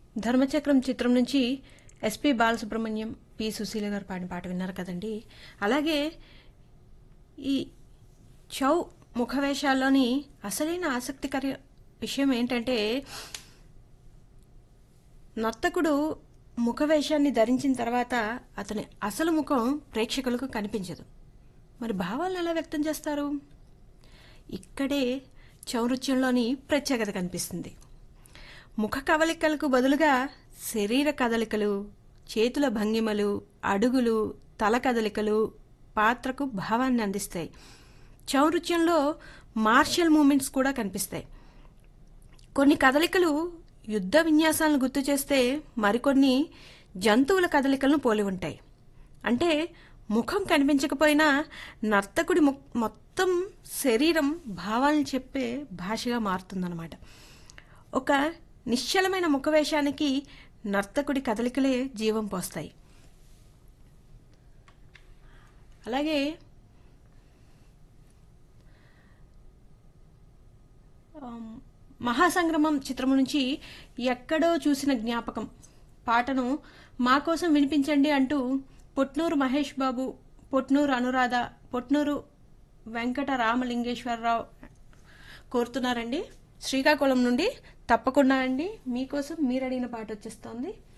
ధర్మచక్రం చిత్రం నుంచి SP Balasubrahmanyam P Susheela గారు పాడిన పాట విన్నారు కదండి అలాగే ఈ చౌ ముఖవేషాల్లోని అసలైన ఆసక్తికర విషయం ఏంటంటే నర్తకుడు ముఖవేషాన్ని ధరించిన తర్వాత అతని అసలు ముఖం ప్రేక్షకులకు కనిపించదు మరి భావాలను ఎలా వ్యక్తం చేస్తారు ఇక్కడే చౌనృత్యంలోని ప్రత్యేకత కనిపిస్తుంది ముఖ కవలికలకు బదులుగా శరీర కదలికలు చేతుల భంగిమలు అడుగులు తల కదలికలు పాత్రకు భావాన్ని అందిస్తాయి చౌనృత్యంలో మార్షల్ మూమెంట్స్ కూడా కనిపిస్తాయి కొన్ని కదలికలు యుద్ధ విన్యాసాలను గుర్తు చేస్తే మరికొన్ని జంతువుల కదలికలను పోలి ఉంటాయి అంటే ముఖం కనిపించకపోయినా నర్తకుడి ము- మొత్తం శరీరం భావాలను చెప్పే భాషగా మారుతుందన్నమాట ఒక నిశ్చలమైన ముఖవేషానికి నర్తకుడి కదలికలే జీవం పోస్తాయి అలాగే ఆమ్, మహాసంగ్రమం చిత్రం నుంచి ఎక్కడో చూసిన జ్ఞాపకం పాటను మా కోసం వినిపించండి అంటూ పొట్నూరు మహేష్ బాబు పొట్నూరు అనురాధ పొట్నూరు వెంకట రామలింగేశ్వరరావు కోరుతున్నారండి శ్రీకాకుళం నుండి తప్పకుండా అండి మీకోసం మీరు అడిగిన పాట వచ్చేస్తోంది